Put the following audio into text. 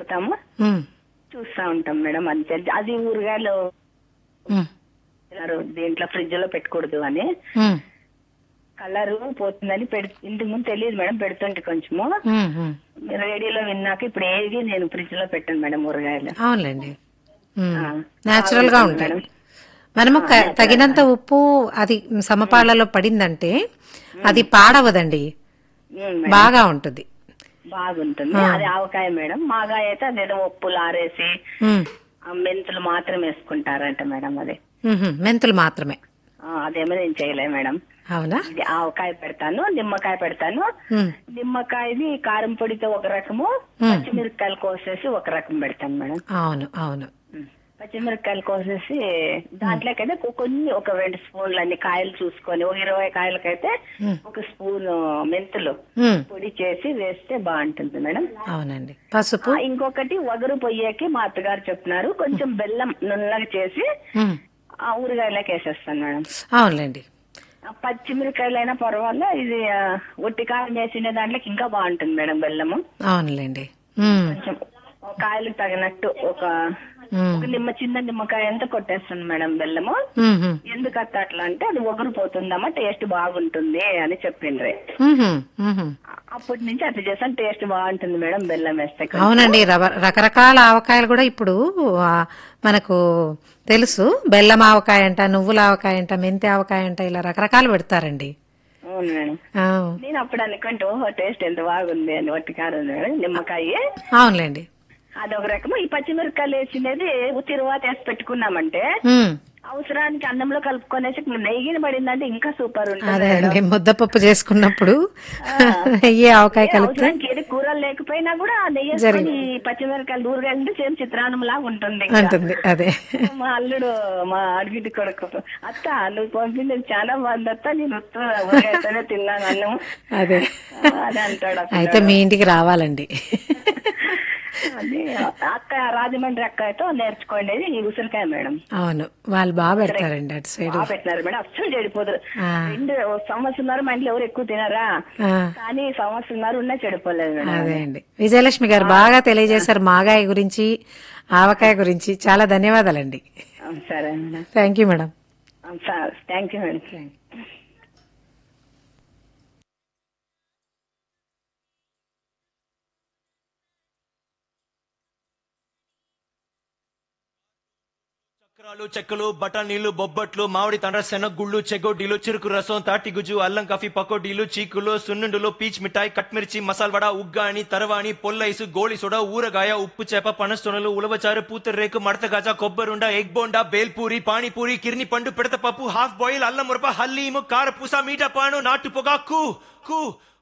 పోతాము ఉమ్, చూస్తా ఉంటాం మేడం అంతే అది ఊరగాయలు ఉమ్, దీంట్లో ఫ్రిడ్జ్ లో పెట్టకూడదు అని ఉమ్, కలర్ పోతుందని పెడు ఇంతకు ముందు తెలియదు మేడం పెడుతుంటే కొంచెము ఉమ్, ఉమ్. రేడియోలో విన్నాక ఇప్పుడు ఏది నేను ఫ్రిడ్జ్ లో పెట్టాను మేడం ఊరగాయలు అవునులేండి ఆ, న్యాచురల్ గా బాగుంటుంది ఉంటాయి మనము క- తగినంత ఉప్పు అది సమపాళ్లలో పడిందంటే అది పాడవదండి ఉమ్, మేడం. బాగా ఉంటుంది బాగుంటుంది అది ఆవకాయ మేడం మాగాయ అయితే అదేదో ఉప్పులు ఆరేసి ఉమ్, ఆ మెంతులు మాత్రం వేసుకుంటారంట మేడం అది ఉహుం, మెంతులు మాత్రమే ఆ, అదేమో నేను చేయలే మేడం అవునా ఇది ఆవకాయ పెడతాను నిమ్మకాయ పెడతాను ఉమ్, నిమ్మకాయది కారం పొడితో ఒక రకము పచ్చిమిరపకాయలు కోసేసి ఒక రకం పెడతాను మేడం అవును అవును ఉమ్. పచ్చిమిరపకాయలు కోసేసి దాంట్లోకైతే కొ- కొన్ని ఒక రెండు స్పూన్లు అన్ని కాయలు చూసుకొని ఒక ఇరవై కాయలకైతే ఒక స్పూన్ మెంతులు ఉమ్, పొడి చేసి వేస్తే బాగుంటుంది మేడం అవునండి పసుపు ఆ, ఇంకొకటి వగరు పొయ్యేకి మా అత్తగారు చెప్తున్నారు కొంచెం బెల్లం నున్నగా చేసి ఉమ్, ఆ ఊరగాయలోకి వేసేస్తాను మేడం అవునులేండి ఆ, పచ్చిమిరకాయలైనా పర్వాలే ఇది ఆ, ఒట్టి కారం వేసిన దాంట్లోకి ఇంకా బాగుంటుంది మేడం బెల్లము అవునులేండి ఉమ్, కొంచెం ఒక కాయలకు తగినట్టు ఒక ఉమ్, ఒక నిమ్మ చిన్న నిమ్మకాయ అంతా కొట్టేస్తాను మేడం బెల్లము ఉమ్, ఉమ్, ఎందుకు అట్ట అట్లా అంటే అది ఒగరు పోతుందమ్మా టేస్ట్ బాగుంటుంది అని చెప్పిండ్రి ఉహుం, ఉహుం. అప్పటి నుంచి అట్లా చేస్తాను టేస్ట్ బాగుంటుంది మేడం బెల్లం వేస్తే కొంచెం. అవునండి రవ- రకరకాల ఆవకాయలు కూడా ఇప్పుడు ఆ, మనకు తెలుసు బెల్లం ఆవకాయ అంట నువ్వుల ఆవకాయ అంట మెంతి ఆవకాయ అంట ఇలా రకరకాలు పెడతారండి అవును మేడం ఆ, నేను అప్పుడు అనుకుంటూ ఓహో టేస్ట్ ఎంత బాగుంది అని ఒట్టి కారం మేడం నిమ్మకాయ అవునులేండి అదొక రకము ఈ పచ్చిమిరపకాయలు వేసినది తిరువాత వేసి పెట్టుకున్నామంటే ఉమ్, అవసరానికి అన్నంలో కలుపుకొనేసి నెయ్యిని పడిందంటే ఇంకా సూపర్ ఉంటుంది అదే అండి ముద్దపప్పు చేసుకున్నప్పుడు నెయ్యి ఆవకాయ కలిపితే అవసరానికి ఏది కూరలు లేకపోయినా కూడా ఆ నెయ్యి వేసుకొని ఈ పచ్చిమిరపకాయలు దూరగా ఉంటే సేమ్ చిత్రాన్నం లాగా ఉంటుంది ఇంకా. ఉంటుంది అదే మా అల్లుడు మా అడిగిటి కొడుకు అత్త నువ్వు పంపింది చాలా బాగుంది అత్త నేను ఉత్త ఊరగాయతోనే తిన్నాను అన్నం అదే అదే అంటాడు అసలు. అయితే మీ ఇంటికి రావాలండి అది అక్క రాజమండ్రి అక్కతో నేర్చుకోండి ఈ ఉసిరికాయ మేడం అవును వాళ్ళు బాగా పెడతారండి అటు సైడ్ బాగా పెట్టినారు మేడం అస్సలు చెడిపోదురు ఆ. రెండు సంవత్సరం మా ఇంట్లో ఎవరు ఎక్కువ తినరా ఆ, కానీ సంవత్సరం ఉన్నా చెడిపోలేదు మేడం అదే అండి విజయలక్ష్మి గారు బాగా తెలియజేశారు మాగాయ గురించి ఆవకాయ గురించి చాలా ధన్యవాదాలండి ఆ, సరే madam thank you madam thank you madam చక్రాలు చెక్కలు బఠానీలు బొబ్బట్లు మామిడి తండ్ర శనగుళ్ళు చెగోడీలు చెరుకు రసం తాటి గుజ్జు అల్లం కాఫీ పకోడీలు చీకులు సున్నుండులు పీచ్ మిఠాయి కట్మిర్చి మసాల్ వడ ఉగ్గాని తరవాణి పొల్లైసు గోళి సోడా ఊరగాయ ఉప్పు చేప పనసొనలు ఉలవచారు పూతరేకు మడతగాజ కొబ్బరుండ ఎగ్ బోండా బేల్పూరి పానీపూరి కిర్ని పండు పిడత పప్పు హాఫ్ బాయిల్ అల్లం మురప హల్లీము కారపూస మీట పాను నాటు పొగాకు కు